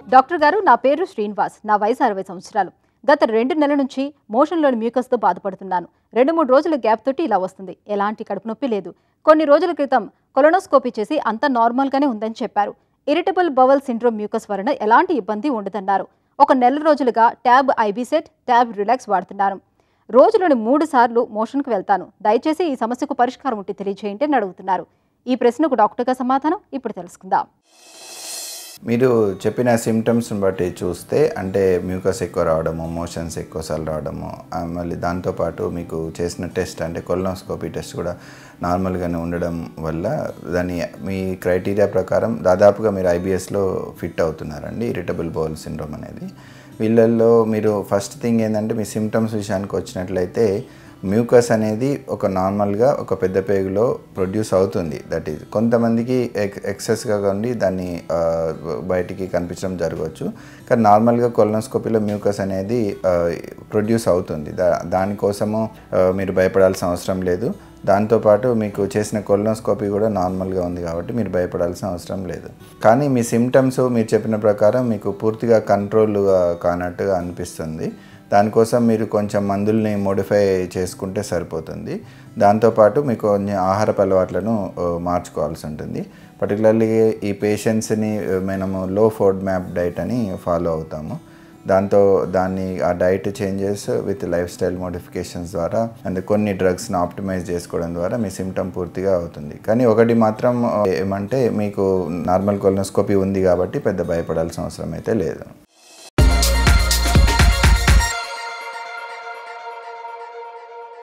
doctor గారు నా పేరు శ్రీనివాస్ నా వయసు అరవై సంవత్సరాలు గత రెండు నెలల నుంచి మోషన్లోని మ్యూకస్తో బాధపడుతున్నాను రెండు మూడు రోజుల గ్యాప్ తోటి ఇలా వస్తుంది ఎలాంటి కడుపు నొప్పి లేదు కొన్ని రోజుల క్రితం కొలనోస్కోపీ చేసి అంతా నార్మల్గానే ఉందని చెప్పారు ఇరిటబుల్ బవల్ సిండ్రోమ్ మ్యూకస్ వలన ఎలాంటి ఇబ్బంది ఉండదన్నారు ఒక నెల రోజులుగా ట్యాబ్ ఐబీసెట్ ట్యాబ్ రిలాక్స్ వాడుతున్నాను రోజులోని మూడు సార్లు మోషన్కి వెళ్తాను దయచేసి ఈ సమస్యకు పరిష్కారం ఉంటే తెలియజేయండి అని అడుగుతున్నారు ఈ ప్రశ్నకు డాక్టర్గా సమాధానం ఇప్పుడు తెలుసుకుందాం మీరు చెప్పిన సిమ్టమ్స్ని బట్టి చూస్తే అంటే మ్యూకస్ ఎక్కువ రావడము మోషన్స్ ఎక్కువసార్లు రావడము ఆ, మళ్ళీ దాంతోపాటు మీకు చేసిన టెస్ట్ అంటే కొలనోస్కోపీ టెస్ట్ కూడా నార్మల్గానే ఉండడం వల్ల దాని మీ క్రైటీరియా ప్రకారం దాదాపుగా మీరు ఐబిఎస్లో ఫిట్ అవుతున్నారండి ఇరిటబుల్ బౌల్ సిండ్రోమ్ అనేది వీళ్ళల్లో మీరు ఫస్ట్ థింగ్ ఏంటంటే మీ సిమ్టమ్స్ విషయానికి వచ్చినట్లయితే మ్యూకస్ అనేది ఒక నార్మల్గా ఒక పెద్ద పేగులో ప్రొడ్యూస్ అవుతుంది దట్ ఈజ్ కొంతమందికి ఎక్ ఎక్సెస్గా ఉండి దాన్ని ఆ, బయటికి కనిపించడం జరగవచ్చు కానీ నార్మల్గా కొలనోస్కోపీలో మ్యూకస్ అనేది ప్రొడ్యూస్ అవుతుంది దా దానికోసము ఆ, మీరు భయపడాల్సిన అవసరం లేదు దాంతోపాటు మీకు చేసిన కొలనోస్కోపీ కూడా నార్మల్గా ఉంది కాబట్టి మీరు భయపడాల్సిన అవసరం లేదు కానీ మీ సిమ్టమ్స్ మీరు చెప్పిన ప్రకారం మీకు పూర్తిగా కంట్రోల్ కానట్టుగా అనిపిస్తుంది దానికోసం మీరు కొంచెం మందుల్ని మోడిఫై చేసుకుంటే సరిపోతుంది దాంతోపాటు మీకు కొన్ని ఆహారపు అలవాట్లను ఆ, మార్చుకోవాల్సి ఉంటుంది పర్టికులర్లీ ఈ పేషెంట్స్ని మనము లో ఫుడ్ మ్యాప్ డైట్ అని ఫాలో అవుతాము దాంతో దాన్ని ఆ diet changes with lifestyle modifications ద్వారా అండ్ కొన్ని డ్రగ్స్ని ఆప్టిమైజ్ చేసుకోవడం ద్వారా మీ సిమ్టమ్ పూర్తిగా అవుతుంది కానీ ఒకటి మాత్రం ఆ, ఏమంటే మీకు నార్మల్ కొలనోస్కోపీ ఉంది కాబట్టి పెద్ద భయపడాల్సిన అవసరం అయితే లేదు